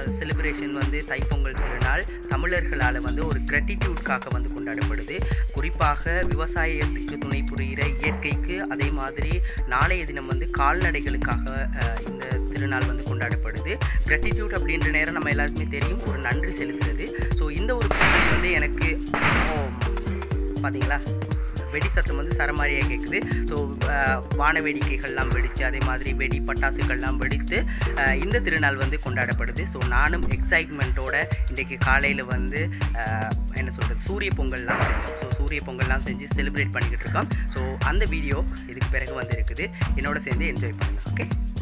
celebration வந்து தைப்பொங்கல் திருநாள் தமிழர்களால் வந்து ஒரு கிராட்டிடியூட்காக வந்து கொண்டாடப்படுது குறிப்பாக விவசாயத்துக்கு துணை புரிகிற இயற்கைக்கு அதே மாதிரி நாளைய தினம் வந்து கால்நடைகளுக்காக அஹ், இந்த திருநாள் வந்து கொண்டாடப்படுது கிராட்டிடியூட் அப்படின்ற நேரம் நம்ம எல்லாருக்குமே தெரியும் ஒரு நன்றி செலுத்துறது ஸோ இந்த ஒரு feeling வந்து எனக்கு ஓ, பார்த்தீங்களா வெடி சத்தம் வந்து சரமாரியாக கேட்குது ஸோ வான வேடிக்கைகள்லாம் வெடித்து அதே மாதிரி வெடி பட்டாசுகள்லாம் வெடித்து அஹ், இந்த திருநாள் வந்து கொண்டாடப்படுது ஸோ நானும் எக்ஸைட்மெண்ட்டோட இன்றைக்கு காலையில் வந்து அஹ், என்ன சொல்கிறது சூரிய பொங்கல்லாம் செஞ்சோம் ஸோ சூரிய பொங்கல்லாம் செஞ்சு செலிப்ரேட் பண்ணிக்கிட்டு இருக்கோம் ஸோ அந்த வீடியோ இதுக்கு பிறகு வந்து இருக்குது என்னோட சேர்ந்து என்ஜாய் பண்ணுங்கள் ஓகே